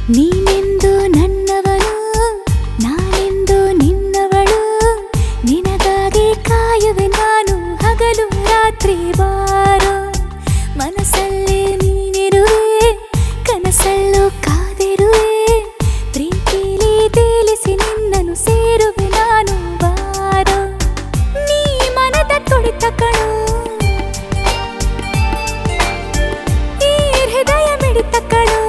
ನೀನೆಂದು ನನ್ನವನು ನಾನೆಂದು ನಿನ್ನವಳು ನಿನಗಾಗಿ ಕಾಯುವೆ ನಾನು ಹಗಲು ರಾತ್ರಿ ಬಾರೋ ಮನಸ್ಸಲ್ಲೇ ನೀನಿರುವೆ ಕನಸಲ್ಲೂ ಕಾದಿರುವೆ ಪ್ರೀತಿಲಿ ತೇಲಿಸಿ ನಿನ್ನನ್ನು ಸೇರುವೆ ನಾನು ಬಾರೋ ನೀ ಮನದ ತುಡಿತ ಕಣೋ ಈ ಹೃದಯ ಮಿಡಿತ ಕಣೋ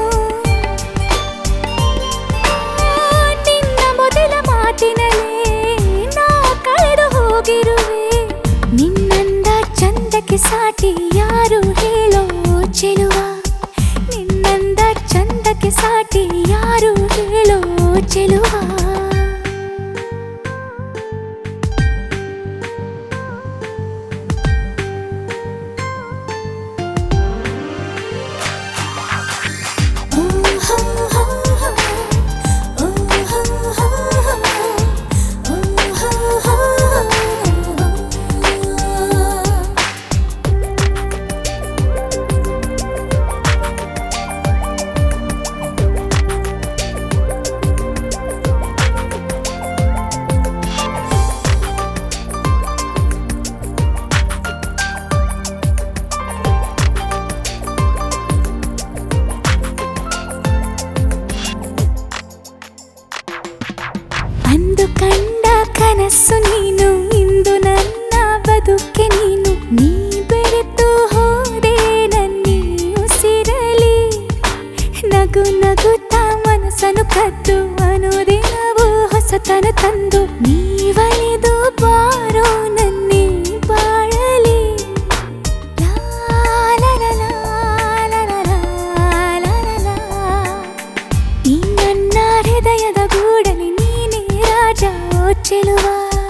ನಿನ್ನ ಮೊದಲ ಮಾತಿನಲ್ಲೇ ನಾ ಕಳೆದು ಹೋಗಿರುವೆ ನಿನ್ನಂದ ಚಂದಕ್ಕೆ ಸಾಟಿ ಯಾರು ಹೇಳೋ ಚೆಲುವ ನಿನ್ನಂದ ಚಂದಕ್ಕೆ ಸಾಟಿ ಯಾರು ಹೇಳೋ ಚೆಲುವ ಅಂದು ಕಂಡ ಕನಸು ನೀನು ಇಂದು ನನ್ನ ಬದುಕೆ ನೀನು ನೀ ಬೆರೆತು ಹೋದೆ ನನ್ನಿ ಉಸಿರಲಿ ನಗು ನಗುತ್ತಾ ಮನಸ್ಸನ್ನು ಕದ್ದು ಅನುದಿನವೂ ಹೊಸತನ ತಂದು ನೀವಲಿದು ಬಾರೋ ನನ್ನಿ ಬಾಳಲಿ ಲಾ ಲಾ ಲಾ ಲಾ ಲಾ ಲಾ ಲಾ ಲಾ ಲಾ. ಈ ನನ್ನ ಹೃದಯದ ಗೂಡಲಿ ನೀನೇ ರಾಜ ಓ ಚೆಲುವ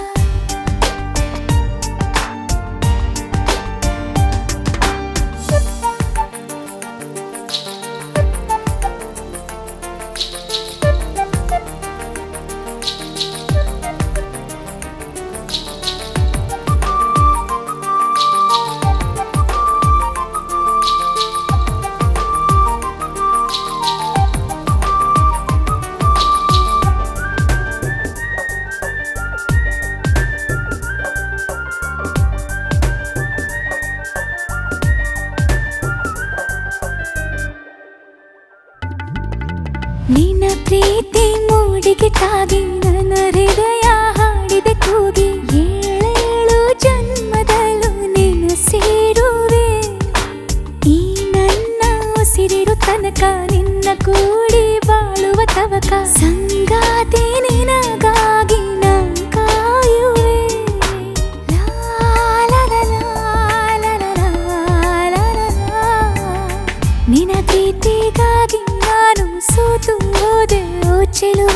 ನಿನ್ನ ಪ್ರೀತಿ ಮೂಡಿಗೆ ತಾಗಿ ನನ್ನ ಹೃದಯ ಹಾಡಿದೆ ಕೂಗಿ ಏಳೇಳು ಜನ್ಮದಲ್ಲೂ ನೀನು ಸೇರುವೆ ಈ ನನ್ನ ಉಸಿರಿರು ತನಕ ನಿನ್ನ ಕೂಡಿ ಬಾಳುವ ತವಕ ಸಂಗಾತಿ ನಿನಗಾಗಿ ನಾ ಕಾಯುವೆ ಲಾ ಲಾ ಲಾ ಲಾ ಲಾ ಲಾ ಲಾ ಲಾ ಲಾ. ನಿನ ಪ್ರೀತಿಗಾಗಿ ನಾನು ಸೋತು ಹೋದೆ ಓ ಚೆಲುವ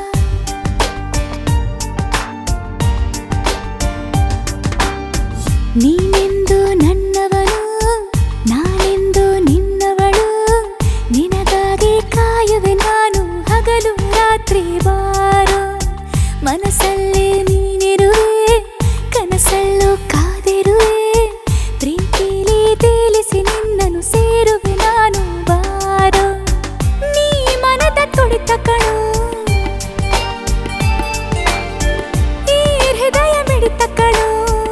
ನೀನೆಂದು ನನ್ನವನು ನಾನೆಂದು ನಿನ್ನವಳು ನಿನಗಾಗಿ ಕಾಯುವೆ ನಾನು ಹಗಲು ರಾತ್ರಿ ಬಾರೋ ಮನಸ್ಸಲ್ಲೇ ನೀನಿರುವೆ ಕನಸಲ್ಲೂ ಕಾದಿರುವೆ ಪ್ರೀತಿಲಿ ತೇಲಿಸಿ ನಿನ್ನನ್ನು ಸೇರುವೆ ನಾನು ಬಾರೋ ನೀ ಮನದ ತುಡಿತ ಕಣೋ ಈ ಹೃದಯ ಮಿಡಿತ ಕಣೋ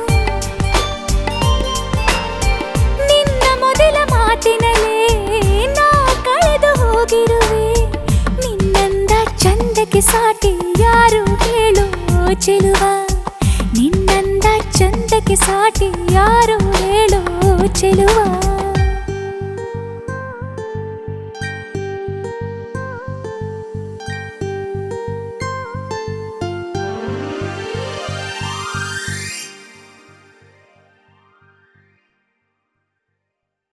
ನಿನ್ನ ಮೊದಲ ಮಾತಿನಲ್ಲೇ ನಾ ಕಳೆದು ಹೋಗಿರುವೆ ನಿನ್ನಂದ ಚಂದಕ್ಕೆ ಸಾಟಿ ಯಾರು ಹೇಳೋ ಚೆಲುವ ನಿನ್ನಂದ ಚಂದಕ್ಕೆ ಸಾಟಿ ಯಾರು ಹೇಳೋ ಚೆಲುವ